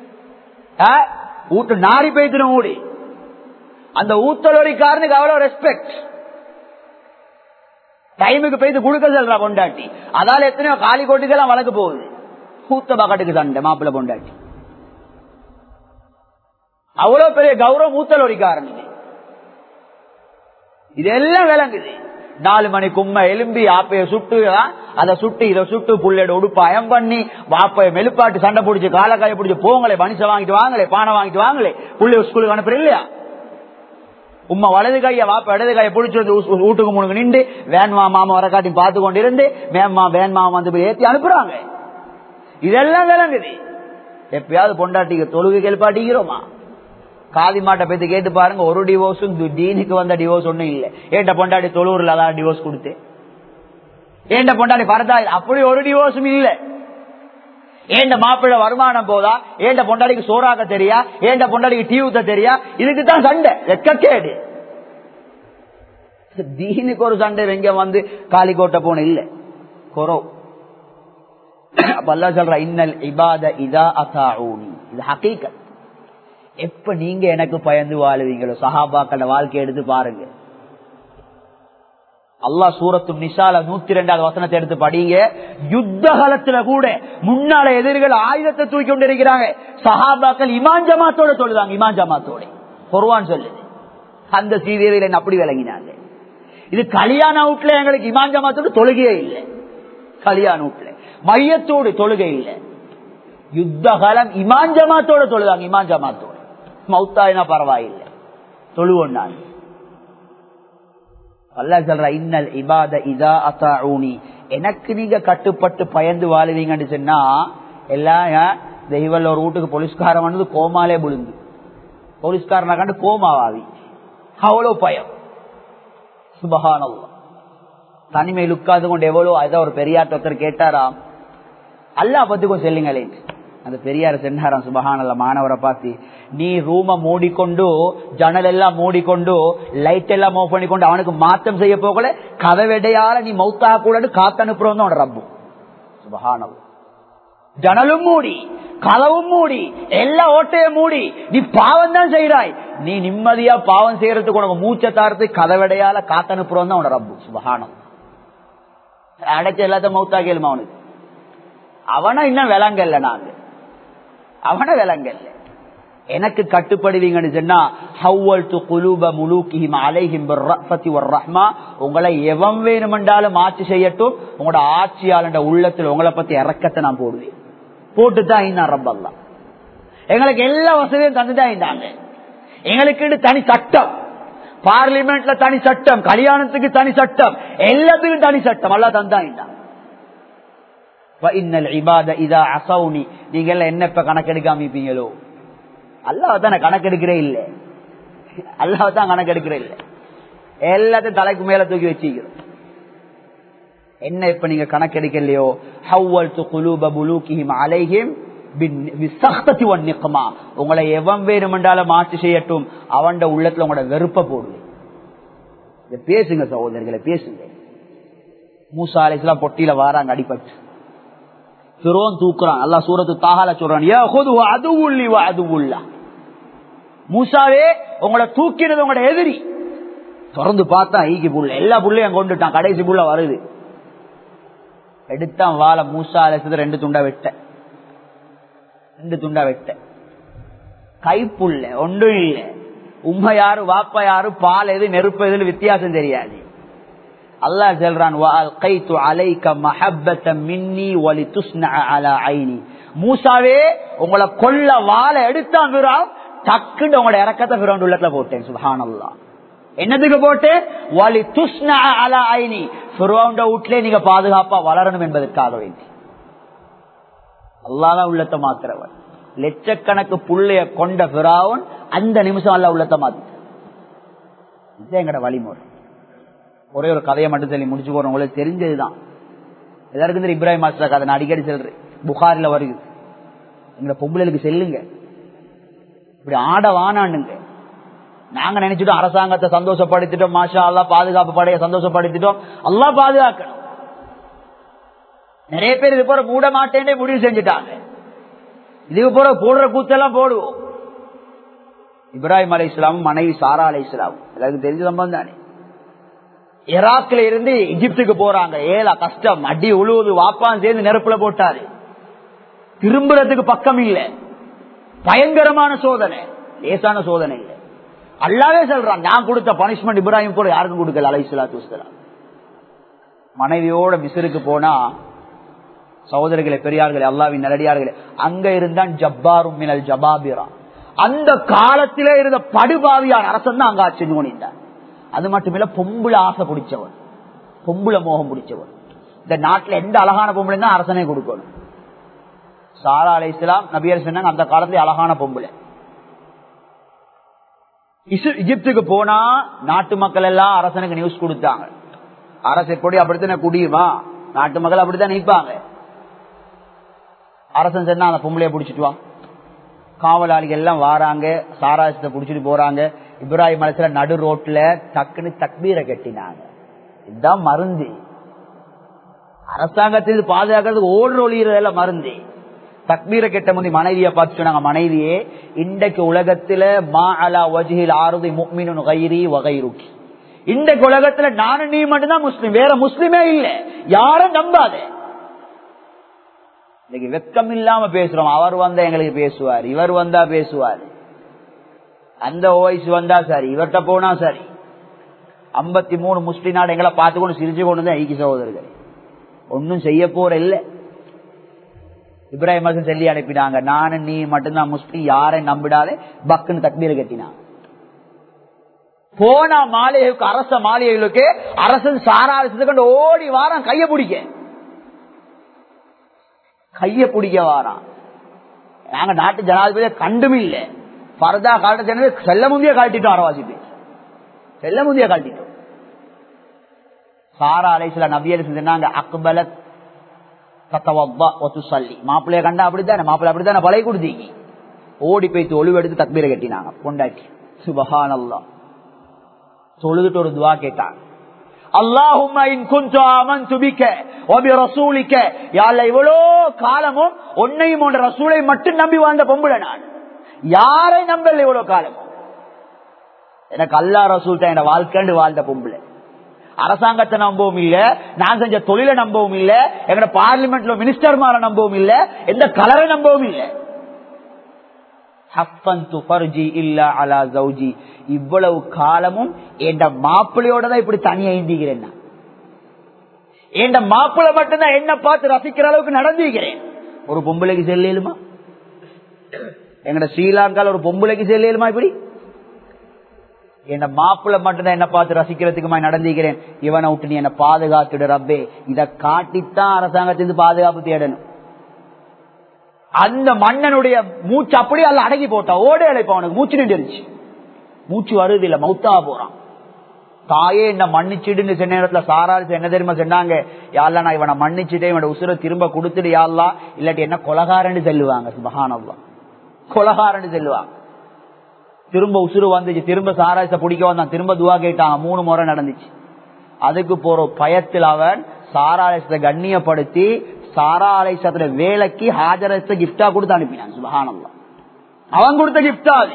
ஊட்டு நாரி போய்த்தின ஊடி அந்த ஊத்தலோரிக்காரனுக்கு அவ்வளவு ரெஸ்பெக்ட் டைமுக்கு போயிட்டு கொடுக்க சொல்றா பொண்டாட்டி அதால எத்தனையோ காலி கோட்டுக்கெல்லாம் வழக்கு போகுது கூத்த பக்கத்துக்கு சண்டை மாப்பிள்ள பொண்டாட்டி அவ்வளவு பெரிய கௌரவம் ஊத்தலோரிக்காரனுக்கு இதெல்லாம் விளங்குது நாலு மணி கும்ம எலும்பி ஆப்பைய சுட்டு அதை சுட்டு இதை சுட்டு புள்ளோட உடுப்பாயம் பண்ணி வாப்பைய மெலுப்பாட்டு சண்டை பிடிச்சி காலக்காய பிடிச்சி போங்களே மனுஷன் வாங்கிட்டு வாங்களே பானை வாங்கிட்டு வாங்களே புள்ளி ஸ்கூலுக்கு அனுப்புற இல்லையா உம்மா வலது கைய வாப்ப இடது கையை பிடிச்சிருந்து வீட்டுக்கு முனுக்கு நின்று வேன்மா மாமா வர காட்டி பார்த்து கொண்டு இருந்து மேம்மா வேன்மா வந்து போய் ஏத்தி அனுப்புறாங்க இதெல்லாம் விளங்குது எப்பயாவது பொண்டாட்டிக்கு தொழுகை கேள்பாட்டிக்கிறோமா காதி மாட்டை பத்தி கேட்டு பாருங்க ஒரு டிவோர்ஸும் தீனுக்கு வந்த டிவோர்ஸ் ஒண்ணும் இல்ல ஏண்ட பொண்டாட்டி தொழுவுல அதான் டிவோர்ஸ் கொடுத்து ஏண்ட பொண்டாட்டி பரதா அப்படி ஒரு டிவோர்ஸும் இல்ல ஏண்ட மாப்பிள்ள வருமானம் போதா ஏண்ட பொண்டாடிக்கு சோறாக்க தெரியா ஏண்ட பொண்டாடிக்கு டீ ஊத்த தெரியா இதுக்கு தான் சண்டை வெக்கக்கேடு தீனுக்கு ஒரு சண்டை எங்க வந்து காலிக்கோட்டை போன இல்ல குறவு அப்ப அல்லா சொல்ற இன்னல் இபாத இதா அசாஊனி இது ஹகீகத் எப்ப நீங்க எனக்கு பயந்து வாழுவீங்களோ சஹாபாக்கள வாழ்க்கை எடுத்து பாருங்க அல்லாஹ் சூரத்து நிசால நூத்தி ரெண்டாவது வசனத்தை எடுத்து படிங்க யுத்த காலத்துல கூட முன்னால எதிரிகள் ஆயுதத்தை தூக்கி கொண்டு இருக்கிறாங்க சஹாபாக்கள் இமான் ஜமாத்தோட சொல்லுதாங்க இமான் ஜமாத்தோட பொருவான் சொல்லுது அந்த சீதையில அப்படி விளங்கினாங்க இது கல்யாண அவுட்ல எங்களுக்கு இமான் ஜமாத்தோட தொழுகையே இல்லை கல்யாண அவுட்ல மையத்தோடு தொழுகை இல்லை யுத்த காலம் இமான் ஜமாத்தோட தொழுதாங்க இமான் ஜமாத்தோட மௌத்தாயினா பரவாயில்லை தொழுவோம் நான் அல்லா சொல்ற இன்னல் இபாத இதா அசாஊனி எனக்கு நீங்க கட்டுப்பட்டு பயந்து வாழுவீங்கன்னு சொன்னா எல்லாம் தெய்வல்ல ஒரு வீட்டுக்கு போலீஸ்காரன் வந்து கோமாலே விழுந்து போலீஸ்காரனை கண்டு கோமாவாவி அவ்வளவு பயம் சுபகானல்லா தனிமையில் உட்கார்ந்து கொண்டு எவ்வளவு அதான் ஒரு பெரியார் ஒருத்தர் கேட்டாராம் அல்லா பத்துக்கும் செல்லுங்களே அந்த பெரியார் சென்றாராம் சுபகானல்ல மாணவரை பார்த்து நீ ரூம மூடிக்கொண்டு ஜன்னல் எல்லாம் மூடிக்கொண்டு லைட் எல்லாம் மூவ் பண்ணிக்கொண்டு அவனுக்கு மாத்தம் செய்ய போகல கதவெடையால நீ மௌத்தாக கூட காத்து அனுப்புறோம் தான் ரப்பு சுபகானல் ஜனலும் மூடி கதவும் மூடி எல்லா ஓட்டையும் மூடி நீ பாவம் தான் செய்யறாய் நீ நிம்மதியா பாவம் செய்யறதுக்கு உனக்கு மூச்சை தாரத்து கதவெடையால காத்து அனுப்புறோம் தான் உன ரப்பு சுபகானம் அடைச்ச எல்லாத்த மௌத்தா கேளுமா அவனுக்கு அவனை இன்னும் விளங்கல்ல நாங்க அவனை விளங்கல்ல எனக்கு கட்டுப்படுவீங்கன்னு சொன்னா உங்களை எவன் வேணுமென்றாலும் ஆட்சி செய்யட்டும் உங்களோட ஆட்சியாளர் உள்ளத்துல உங்களை பத்தி இறக்கத்தை நான் போடுவேன் போட்டுதான் இருந்தான் ரப்பல்லாம் எங்களுக்கு எல்லா வசதியும் தந்துதான் இருந்தாங்க எங்களுக்கு தனி சட்டம் பார்லிமெண்ட்ல தனி சட்டம் கல்யாணத்துக்கு தனி சட்டம் எல்லாத்துக்கும் தனி சட்டம் எல்லாம் தந்தா இருந்தாங்க நீங்க எல்லாம் என்ன இப்ப கணக்கெடுக்காமிப்பீங்களோ அல்லாவத்தான் கணக்கெடுக்கிறே இல்ல அல்லாவத்தான் கணக்கெடுக்கிறே இல்ல எல்லாத்தையும் தலைக்கு மேல தூக்கி வச்சுக்கிறோம் என்ன இப்ப நீங்க கணக்கெடுக்கலையோ ஹவ்வல் குலூப புலூகிஹிம் அலைஹிம் உங்களை எவன் வேணுமென்றாலும் மாற்றி செய்யட்டும் அவன் உள்ளத்துல உங்களோட வெறுப்ப போடுவேன் பேசுங்க சகோதரர்களை பேசுங்க மூசா அலிஸ்லாம் பொட்டியில வாராங்க அடிபட்டு பிறோன் தூக்குறான் அல்லா சூரத்து தாகால சொல்றான் அது உள்ளி அது உள்ளா மூசாவே உங்களை தூக்கினது உங்களோட எதிரி திறந்து பார்த்தா ஈக்கி புள்ள எல்லா புள்ளையும் கொண்டுட்டான் கடைசி புள்ள வருது எடுத்தான் வாழ மூசா அலசது ரெண்டு துண்டா வெட்ட ரெண்டு துண்டா வெட்ட கைப்புள்ள ஒன்றும் இல்லை உண்மை யாரு வாப்பா யாரு பால் எது நெருப்பு எது வித்தியாசம் தெரியாது அல்லாஹ் சொல்றான் மூசாவே உங்களை கொல்ல வாழை எடுத்தான் விராம் டக்குன்னு உங்களோட இறக்கத்தை பிறண்டு உள்ளத்துல போட்டேன் சுஹான் அல்லா என்னதுக்கு போட்டு வலி துஷ்ண அலா ஐனி பிறவுண்ட வீட்டிலே நீங்க பாதுகாப்பா வளரணும் என்பதற்காக வேண்டி அல்லாதான் உள்ளத்தை மாத்துறவன் லட்சக்கணக்கு புள்ளைய கொண்ட பிறாவன் அந்த நிமிஷம் அல்ல உள்ளத்தை மாத்து இதுதான் எங்கட வழிமுறை ஒரே ஒரு கதையை மட்டும் சொல்லி முடிச்சு போறோம் உங்களுக்கு தெரிஞ்சதுதான் எல்லாருக்கும் தெரியும் இப்ராஹிம் மாஸ்டர் கதை நான் அடிக்கடி சொல்றேன் புகாரில வருது எங்க பொம்பளைக்கு செல்லுங்க இப்படி ஆட வானாண்டுங்க நாங்க நினைச்சிட்டோம் அரசாங்கத்தை சந்தோஷப்படுத்திட்டோம் மாஷா அல்லா பாதுகாப்பு படைய சந்தோஷப்படுத்திட்டோம் அல்லா பாதுகாக்கணும் நிறைய பேர் இது போற மூட மாட்டேன்னே முடிவு செஞ்சுட்டாங்க இதுக்கு போற போடுற கூத்தெல்லாம் போடுவோம் இப்ராஹிம் அலை இஸ்லாமும் மனைவி சாரா அலை இஸ்லாமும் எல்லாருக்கும் தெரிஞ்ச சம்பந்தம் தானே ஈராக்ல இருந்து எகிப்துக்கு போறாங்க ஏலா கஷ்டம் அடி உழுவுது வாப்பான் சேர்ந்து நெருப்புல போட்டாரு திரும்புறதுக்கு பக்கம் இல்ல பயங்கரமான சோதனை லேசான சோதனை இல்ல அல்லாவே சொல்றான் நான் கொடுத்த பனிஷ்மெண்ட் இப்ராஹிம் போல யாருக்கும் கொடுக்கல அலை சலாத்து மனைவியோட மிசிருக்கு போனா சகோதரர்களே பெரியார்களே அல்லாவின் நல்லடியார்களே அங்க இருந்தான் ஜப்பாரும் மினல் ஜபாபிரா அந்த காலத்திலே இருந்த படுபாவியான அரசன் தான் அங்க ஆட்சி நோனிந்தான் அது மட்டுமில்ல பொம்புல ஆசை பிடிச்சவன் பொம்புல மோகம் பிடிச்சவன் இந்த நாட்டுல எந்த அழகான பொம்பளை தான் அரசனே கொடுக்கணும் சாரா அலை இஸ்லாம் நபியர் சொன்னாங்க அந்த காலத்துல அழகான பொம்பளை இஜிப்துக்கு போனா நாட்டு மக்கள் எல்லாம் அரசனுக்கு நியூஸ் கொடுத்தாங்க அரசு எப்படி அப்படித்தானே குடியுமா நாட்டு மக்கள் அப்படித்தான் நிற்பாங்க அரசன் சொன்னா அந்த பொம்பளைய பிடிச்சிட்டு வா காவலாளிகள் எல்லாம் வாராங்க சாராசத்தை புடிச்சிட்டு போறாங்க இப்ராஹிம் அலிஸ்ல நடு ரோட்ல டக்குன்னு தக்பீரை கட்டினாங்க இதுதான் மருந்து அரசாங்கத்தில் பாதுகாக்கிறதுக்கு ஓடுற ஒளியிறதுல மருந்து தக்பீரை கெட்ட முந்தி மனைவியை பார்த்து சொன்னாங்க மனைவியே இன்றைக்கு உலகத்துல மா அலா வஜில் ஆறுதி முக்மினு கைரி வகைருக்கி இன்றைக்கு உலகத்துல நானும் நீ மட்டும்தான் முஸ்லீம் வேற முஸ்லிமே இல்ல யாரும் நம்பாதே இன்னைக்கு வெக்கம் இல்லாம பேசுறோம் அவர் வந்தா எங்களுக்கு பேசுவார் இவர் வந்தா பேசுவார் அந்த வயசு வந்தா சரி இவர்கிட்ட போனா சரி ஐம்பத்தி மூணு முஸ்லிம் நாடு எங்களை பார்த்து கொண்டு சிரிச்சு கொண்டு தான் ஐக்கிய சகோதரர்கள் ஒன்னும் செய்ய போற இல்ல இப்ராஹிம் ஹசன் சொல்லி அனுப்பினாங்க நானும் நீ மட்டும்தான் முஸ்லிம் யாரையும் நம்பிடாதே பக்குன்னு தக்பீரை கட்டினான் போனா மாளிகைக்கு அரச மாளிகைகளுக்கு அரசன் சாராரசத்துக்கு கொண்டு ஓடி வாரம் கைய பிடிக்க கைய பிடிக்க வாராம் நாங்க நாட்டு ஜனாதிபதியை கண்டும் இல்ல பரதா காட்ட சொன்னது செல்ல முந்திய காட்டிட்டோம் அரவாசி பேர் செல்ல முந்திய காட்டிட்டோம் சாரா அலைசில நபியர் சொன்னாங்க அக்பலத் சொல்லி மாப்பிள்ளைய கண்டா அப்படித்தானே மாப்பிள்ளை அப்படித்தானே பழைய கொடுத்தீங்க ஓடி போய்த்து ஒளிவெடுத்து தக்பீரை கட்டினாங்க பொண்டாட்டி சுபஹான் அல்லா தொழுதுட்டு ஒரு துவா கேட்டாங்க இவ்வளோ காலமும் உன்னையும் உன் ரசூலை மட்டும் நம்பி வாழ்ந்த பொம்புல நான் யாரை நம்பல இவ்வளவு காலமும் எனக்கு அல்லா ரசூல் தான் என் வாழ்க்கைண்டு வாழ்ந்த பொம்புல அரசாங்கத்தை நம்பவும் இல்ல நான் செஞ்ச தொழிலை நம்பவும் இல்ல எங்கட பார்லிமெண்ட்ல மினிஸ்டர் மாற நம்பவும் இல்ல எந்த கலரை நம்பவும் இல்ல இவ்வளவு காலமும் என் மாப்பிள்ளையோட தான் இப்படி தனியா இந்திக்கிறேன் என் மாப்பிள்ளை மட்டும்தான் என்ன பார்த்து ரசிக்கிற அளவுக்கு நடந்திருக்கிறேன் ஒரு பொம்பளைக்கு செல்லுமா எங்கட ஸ்ரீலங்கால ஒரு பொம்பளைக்கு செல்லுமா இப்படி என்ன மாப்பிள்ள மட்டும்தான் என்ன பார்த்து ரசிக்கிறதுக்குமா நடந்திருக்கிறேன் இவனை விட்டு நீ என்ன பாதுகாத்துடு ரப்பே இதை காட்டித்தான் அரசாங்கத்திலிருந்து பாதுகாப்பு தேடணும் அந்த மன்னனுடைய மூச்சு அப்படியே அல்ல அடங்கி போட்டா ஓட அழைப்பா அவனுக்கு மூச்சு நின்றுச்சு மூச்சு வருது இல்ல மௌத்தா போறான் தாயே என்ன மன்னிச்சிடுன்னு சொன்ன நேரத்துல சாரால் என்ன தெரியுமா சொன்னாங்க யாழ்லா நான் இவனை மன்னிச்சுட்டே இவனோட உசுரை திரும்ப கொடுத்துட்டு யாழ்லா இல்லாட்டி என்ன கொலகாரன்னு சொல்லுவாங்க சுபகானவா கொலகாரன்னு சொல்லுவாங்க திரும்ப உசுறு வந்துச்சு திரும்ப சாராயச பிடிக்க வந்தான் திரும்ப துவா கேட்டாங்க மூணு முறை நடந்துச்சு அதுக்கு போற பயத்தில் அவன் சாராயசத்தை கண்ணியப்படுத்தி சாரா அலைசத்துல வேலைக்கு ஹாஜரத்தை கிப்டா கொடுத்து அனுப்பினான் சுபகானந்தம் அவன் கொடுத்த கிப்டா அது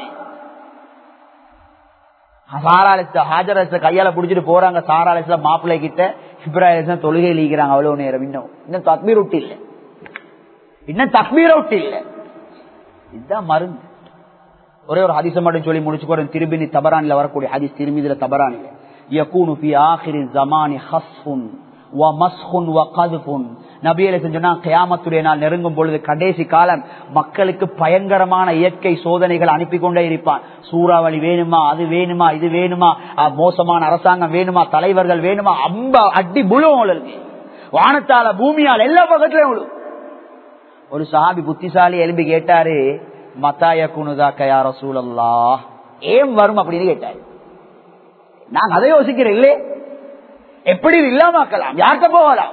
சாராலச ஹாஜரச கையால புடிச்சிட்டு போறாங்க சாராலச மாப்பிள்ளை கிட்ட இப்ராஹிம் தொழுகை லீக்கிறாங்க அவ்வளவு நேரம் இன்னும் இன்னும் தக்மீர் விட்டு இல்ல இன்னும் தக்மீர் விட்டு இல்ல இதுதான் மருந்து ஒரே ஒரு ஹதிசம் மட்டும் சொல்லி முடிச்சு போறேன் திருபினி தபரானில வரக்கூடிய ஹதிஸ் திரும்பிதுல தபரானில யகூனு ஃபி ஆஹிரி ஜமானி ஹஸ்ஃபுன் வ மஸ்ஹுன் வ கதுஃபுன் நபியலை செஞ்சோன்னா கயாமத்துடைய நாள் நெருங்கும் பொழுது கடைசி காலம் மக்களுக்கு பயங்கரமான இயற்கை சோதனைகள் அனுப்பி கொண்டே இருப்பான் சூறாவளி வேணுமா அது வேணுமா இது வேணுமா மோசமான அரசாங்கம் வேணுமா தலைவர்கள் வேணுமா அம்ப அடி முழு உங்களுக்கு வானத்தால பூமியால் எல்லா பக்கத்திலும் விழும் ஒரு சாபி புத்திசாலி எலும்பி கேட்டாரு மத்தாய குனுதா கயார சூழல்லா ஏன் வரும் அப்படின்னு கேட்டாரு நான் அதை யோசிக்கிறேன் இல்லே எப்படி இல்லாமக்கலாம் யார்கிட்ட போகலாம்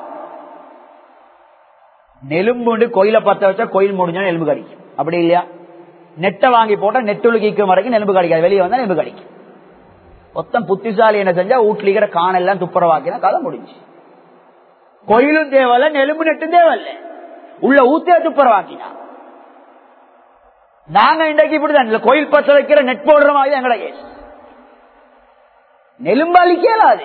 நெலும்புண்டு கோயில பத்த வச்சா கோயில் முடிஞ்சா எலும்பு கடிக்கும் அப்படி இல்லையா நெட்டை வாங்கி போட்டா நெட்டுழுகிக்கும் வரைக்கும் நெலும்பு கடிக்காது வெளியே வந்தா நெலும்பு கடிக்கும் மொத்தம் புத்திசாலி என்ன செஞ்சா வீட்டுல காணெல்லாம் துப்புரவாக்கினா கதை முடிஞ்சு கோயிலும் தேவையில்ல நெலும்பு நெட்டும் தேவையில்ல உள்ள ஊத்தே துப்புரவாக்கினா நாங்க இன்றைக்கு இப்படிதான் கோயில் பத்த வைக்கிற நெட் போடுற மாதிரி எங்கட கேஸ் நெலும்பு அழிக்கலாது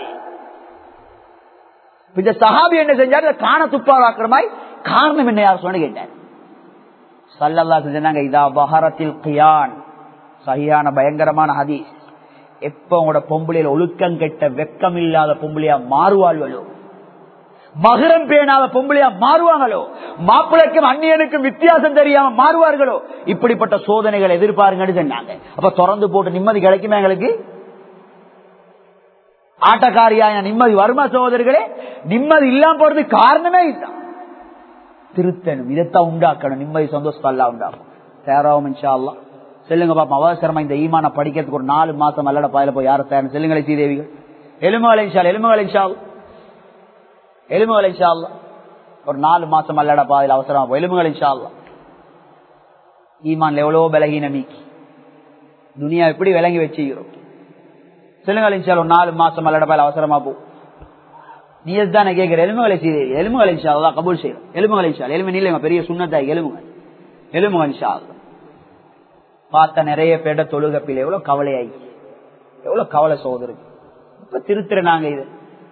இந்த சஹாபி என்ன செஞ்சாரு காண துப்பாராக்குற மாதிரி காரணம் என்ன யார் சொன்ன கேட்டார் சல்லல்லா செஞ்சாங்க இதா பஹரத்தில் கியான் சரியான பயங்கரமான ஹதீஸ் எப்ப உங்களோட பொம்பளையில ஒழுக்கம் கெட்ட வெக்கம் இல்லாத பொம்பளையா மாறுவாள்களோ மகரம் பேணாத பொம்பளையா மாறுவாங்களோ மாப்பிளைக்கும் அந்நியனுக்கும் வித்தியாசம் தெரியாம மாறுவார்களோ இப்படிப்பட்ட சோதனைகள் எதிர்பாருங்கன்னு சொன்னாங்க அப்ப திறந்து போட்டு நிம்மதி கிடைக்குமா எங்களுக்கு ஆட்டக்காரியான நிம்மதி வருமா சகோதரர்களே நிம்மதி இல்லாம போறது காரணமே இதுதான் திருத்தணும் இதைத்தான் உண்டாக்கணும் நிம்மதி சந்தோஷம் அல்லா உண்டாக்கும் தேராவும் இன்ஷா அல்லா சொல்லுங்க பாப்பா அவசரமா இந்த ஈமான படிக்கிறதுக்கு ஒரு நாலு மாசம் அல்லட பாயில போய் யார தேரணும் செல்லுங்களை சீதேவிகள் எலும்புகளை இன்ஷால் எலும்புகளை இன்ஷால் எலும்புகளை இன்ஷா அல்லா ஒரு நாலு மாசம் அல்லட பாதையில் அவசரமா போய் எலும்புகளை இன்ஷா அல்லா ஈமான்ல எவ்வளவு பலகீன மீக்கி துனியா எப்படி விளங்கி வச்சுக்கிறோம் சொல்லுங்க இன்ஷா ஒரு நாலு மாசம் அல்லடப்பால் அவசரமா போ நீயஸ் தானே கேட்கிற எலும்புகளை செய்ய எலும்புகளை இன்ஷா அல்லா கபூல் செய்யும் எலும்புகளை இன்ஷா எலும்பு நீல பெரிய சுண்ணத்தா எலும்புகள் எலும்புகள் இன்ஷா அல்லா பார்த்த நிறைய பேட தொழுகப்பில் எவ்வளவு கவலையாயி எவ்வளவு கவலை சோதருக்கு இப்ப திருத்துற நாங்க இது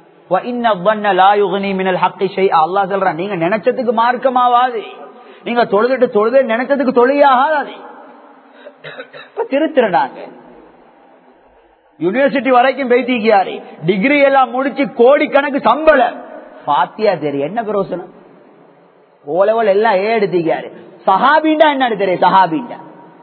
அல்லா சொல்றான் நீங்க நினைச்சதுக்கு மார்க்கமாவாது நீங்க தொழுதுட்டு தொழுது நினைச்சதுக்கு தொழிலாகாது இப்ப திருத்துற நாங்க யூனிவர்சிட்டி வரைக்கும் பேசிக்கியாரு டிகிரி எல்லாம் முடிச்சு கோடிக்கணக்கு சம்பளம் பாத்தியா தெரியும் என்ன பிரயோசனம் ஓலவல் எல்லாம் ஏ எடுத்திக்காரு சஹாபிண்டா என்ன தெரியும் சஹாபிண்டா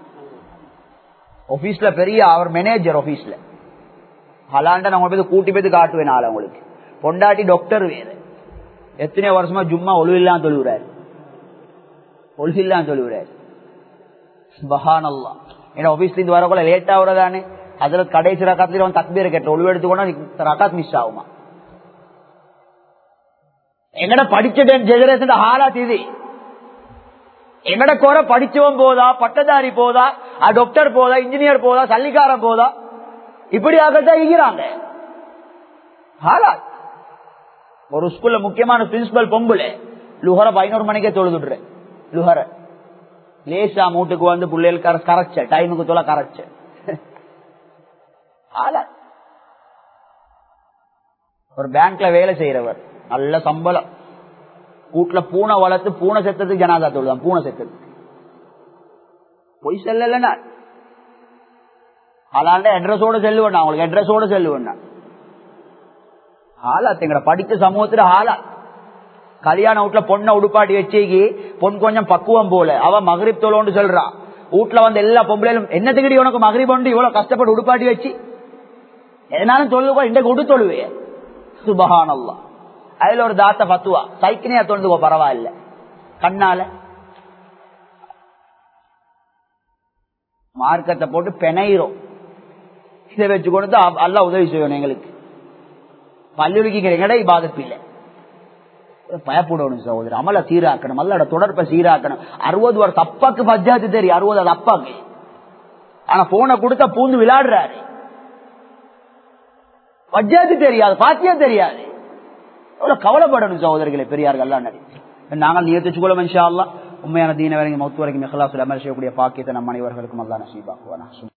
ஆபீஸ்ல பெரிய அவர் மேனேஜர் ஆபீஸ்ல ஹலாண்ட நான் போய் கூட்டி போய் காட்டுவேன் ஆள் உங்களுக்கு பொண்டாட்டி டாக்டர் வேறு எத்தனை வருஷமா ஜும்மா ஒழுவில்லாம் தொழுகிறாரு ஒழுவில்லாம் தொழுகிறாரு பஹானல்லா ஏன்னா ஆபீஸ்ல இருந்து வரக்குள்ள லேட் ஆகுறதானே அதுல கடைசி ரக்காத்துல அவன் தக்பீர் கேட்ட ஒழுவு எடுத்துக்கோனா ரக்காத் மிஸ் ஆகுமா எங்கட படிச்ச ஜெனரேஷன் ஹாலாத் இது எங்கட குறை படிச்சவன் போதா பட்டதாரி போதா டாக்டர் போதா இன்ஜினியர் போதா சல்லிக்காரன் போதா இப்படியாகத்தான் இருக்கிறாங்க ஹாலாத் ஒரு ஸ்கூல்ல முக்கியமான பிரின்சிபல் பொம்புல லுஹர பதினோரு மணிக்கே தொழுதுடுற லுஹர லேசா மூட்டுக்கு வந்து பிள்ளைகள் கரைச்ச டைமுக்கு தொலை கரைச்ச ஒரு பேங்க்ல வேலை செய்யறவர் நல்ல சம்பளம் வீட்டுல பூனை வளர்த்து பூனை செத்ததுக்கு ஜனாதா தொழுதான் பூனை செத்தது பொய் செல்லல அலாண்ட அட்ரஸோட செல்லுவேன் அவங்களுக்கு அட்ரஸோட செல்லுவேன் ஆளாத் எங்கட படித்த சமூகத்துல ஆளா கல்யாண வீட்டுல பொண்ணை உடுப்பாட்டி வச்சேக்கி பொன் கொஞ்சம் பக்குவம் போல அவ மகரிப் தொழோன்னு சொல்றான் வீட்டுல வந்து எல்லா பொம்பளையிலும் என்ன திகடி உனக்கு மகரிப் ஒன்று இவ்வளவு கஷ்டப்பட்டு உடுப்பாட்டி வச்சு எதனாலும் சொல்லுவா இன்றைக்கு உடு தொழுவே சுபஹானல்லா அதுல ஒரு தாத்த பத்துவா சைக்கினையா தொழுதுவோ பரவாயில்ல கண்ணால மார்க்கத்தை போட்டு பெனையிரும் இதை வச்சு கொண்டு அல்ல உதவி செய்யணும் எங்களுக்கு பல்லுரிக்கிற எங்கட இபாதத்து இல்லை பயப்படணும் சகோதரி அமல சீராக்கணும் அல்லட தொடர்பை சீராக்கணும் அறுபது வருஷம் அப்பாக்கு பஜ்ஜாத்து தெரியும் அறுபது அது அப்பாக்கு ஆனா போனை கொடுத்தா பூந்து விளையாடுறாரு பஜ்ஜாத்து தெரியாது பாத்தியா தெரியாது எவ்வளவு கவலைப்படணும் சகோதரிகளை பெரியார்கள் நாங்கள் நியத்துச்சுக்கொள்ள மனுஷா அல்லா உண்மையான தீன வரைக்கும் மௌத்து வரைக்கும் இஹ்லாசுல் அமல் செய்யக்கூடிய பாக்கியத்தை நம் அனைவர்களுக்கும் அல்லா நசீபாக்குவானா